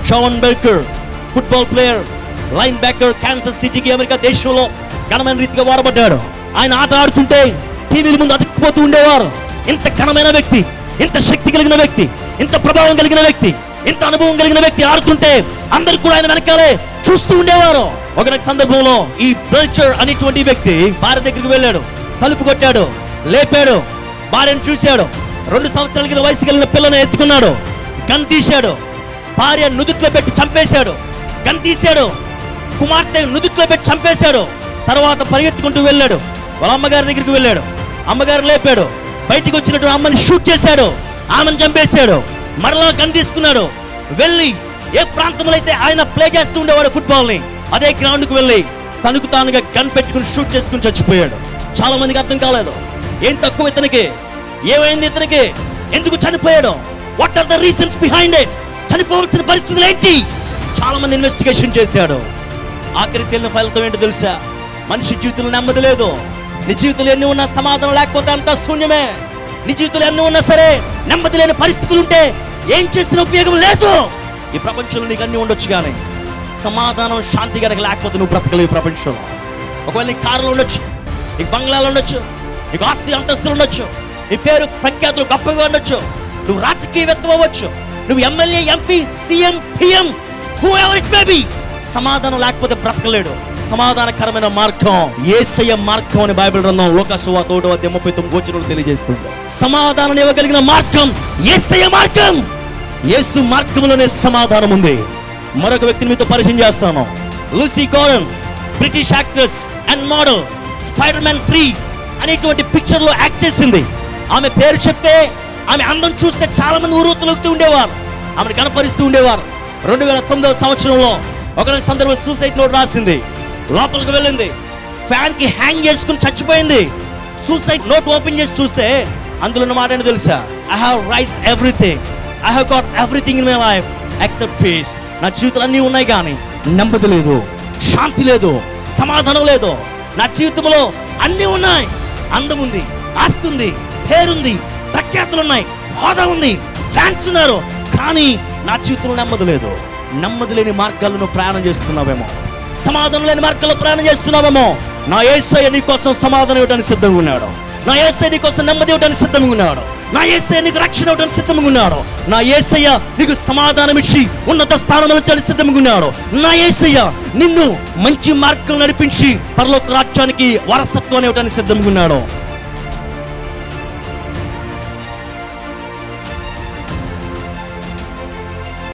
షావన్ Belcher football player linebacker క్యాన్సర్ సిటీకి America దేశంలో ఘనమైన రీతిగా వాడబడ్డాడు ఆయన ఆట ఆడుతుంటే టీవీల ముందు అతుక్కుపోతూ ఉండేవారు ఇంత ఘనమైన వ్యక్తి ఇంత శక్తి కలిగిన వ్యక్తి ఇంత ప్రభావం కలిగిన వ్యక్తి ఇంత అనుభవం కలిగిన వ్యక్తి ఆడుతుంటే అందరు కూడా ఆయన వెనకాలే చూస్తూ ఉండేవారు ఒకనొక సందర్భంలో ఈ బెల్చర్ అనేటువంటి వ్యక్తి భార్య దగ్గరికి వెళ్ళాడు తలుపు కొట్టాడు లేపాడు భార్యను చూశాడు రెండు సంవత్సరాల కింద వయసు కలిగిన పిల్లను ఎత్తుకున్నాడు గన్ తీశాడు భార్య నుదుట్లో పెట్టి చంపేశాడు గన్ తీశాడు కుమార్తె నుదుట్లో పెట్టి చంపేశాడు తర్వాత పరిగెత్తుకుంటూ వెళ్ళాడు వాళ్ళ అమ్మగారి దగ్గరికి వెళ్ళాడు అమ్మగారు లేపాడు బయటికి వచ్చినట్టు అమ్మని షూట్ చేశాడు ఆమెను చంపేశాడు మరలా గన్ తీసుకున్నాడు వెళ్ళి ఏ ప్రాంతంలో అయితే ఆయన ప్లే చేస్తూ ఉండేవాడు ఫుట్బాల్ ని అదే గ్రౌండ్ కు వెళ్ళి తనకు తానుగా గన్ పెట్టుకుని షూట్ చేసుకుని చచ్చిపోయాడు చాలా మందికి అర్థం కాలేదు ఏం తక్కువ ఇతనికి ఏమైంది ఇతనికి ఎందుకు చనిపోయాడు what are the reasons behind it చనిపోవాల్సిన పరిస్థితులు ఏంటి చాలా మంది ఇన్వెస్టిగేషన్ చేశాడు ఆఖరి తెలియని ఫలితం ఏంటో తెలుసా మనిషి జీవితంలో నెమ్మది లేదు నీ జీవితంలో ఎన్ని ఉన్నా సమాధానం లేకపోతే అంతా శూన్యమే నీ జీవితంలో ఎన్ని ఉన్నా సరే నెమ్మది లేని పరిస్థితులు ఉంటే ఏం చేసిన ఉపయోగం లేదు ఈ ప్రపంచంలో నీకు అన్ని ఉండొచ్చు కానీ సమాధానం శాంతి కనుక లేకపోతే నువ్వు బ్రతకలేవు ఈ ప్రపంచంలో ఒకవేళ నీ కారులో ఉండొచ్చు నీకు బంగ్లాలో ఉండొచ్చు నీకు ఆస్తి అంతస్తులు ఉండొచ్చు నీ పేరు ప్రఖ్యాతులు గొప్పగా ఉండొచ్చు నువ్వు రాజకీయవేత్త అవ్వచ్చు నువ్వు MLA MP CM PM whoever it may be సమాధానం లేకపోతే బ్రతకలేడు సమాధానకరమైన మార్గం ఏసయ్య మార్గం అని బైబిల్ గ్రంథం లోకసువా తోటో అధ్యాయం ముప్పై తొమ్మిది గోచరులు తెలియజేస్తుంది సమాధానం ఇవ్వగలిగిన మార్గం ఏసయ్య మార్గం యేసు మార్గంలోనే సమాధానం ఉంది మరొక వ్యక్తిని మీతో పరిచయం చేస్తాను Lucy Gordon British actress and model Spider Man three అనేటువంటి పిక్చర్ లో యాక్ట్ చేసింది ఆమె పేరు చెప్తే ఆమె అందం చూస్తే చాలా మంది ఉరుతులుగుతూ ఉండేవారు ఆమెను కనపరుస్తూ ఉండేవారు రెండు వేల తొమ్మిదవ సంవత్సరంలో ఒకరి సందర్భం సూసైడ్ నోట్ రాసింది లోపలికి వెళ్ళింది ఫ్యాన్ కి హ్యాంగ్ చేసుకుని చచ్చిపోయింది సూసైడ్ నోట్ ఓపెన్ చేసి చూస్తే అందులో ఉన్న మాట ఏంటో తెలుసా I have rice everything I have got everything in my life except peace నా జీవితంలో అన్నీ ఉన్నాయి కానీ నెమ్మది లేదు శాంతి లేదు సమాధానం లేదు నా జీవితంలో అన్నీ ఉన్నాయి అందం ఉంది ఆస్తి ఉంది పేరుంది ప్రఖ్యాతులు ఉన్నాయి హోదా ఉంది ఫ్యాన్స్ ఉన్నారు కానీ నా జీవితంలో నెమ్మది లేదు నెమ్మది లేని మార్గాలను ప్రయాణం చేస్తున్నావేమో సమాధానం లేని మార్గంలో ప్రయాణం చేస్తున్నావేమో నా ఏసయ్య నీ కోసం సమాధానం ఇవ్వడానికి సిద్ధంగా ఉన్నాడు నా ఏసయ్య నీ కోసం నెమ్మది ఇవ్వడానికి సిద్ధంగా ఉన్నాడు నా ఏసయ్య నీకు రక్షణ ఇవ్వడానికి సిద్ధంగా ఉన్నాడు నా ఏసయ్య నీకు సమాధానం ఇచ్చి ఉన్నత స్థానంలో ఉంచడానికి సిద్ధంగా ఉన్నాడు నా ఏసయ్య నిన్ను మంచి మార్గం నడిపించి పరలోక రాజ్యానికి వారసత్వాన్ని ఇవ్వడానికి సిద్ధంగా ఉన్నాడు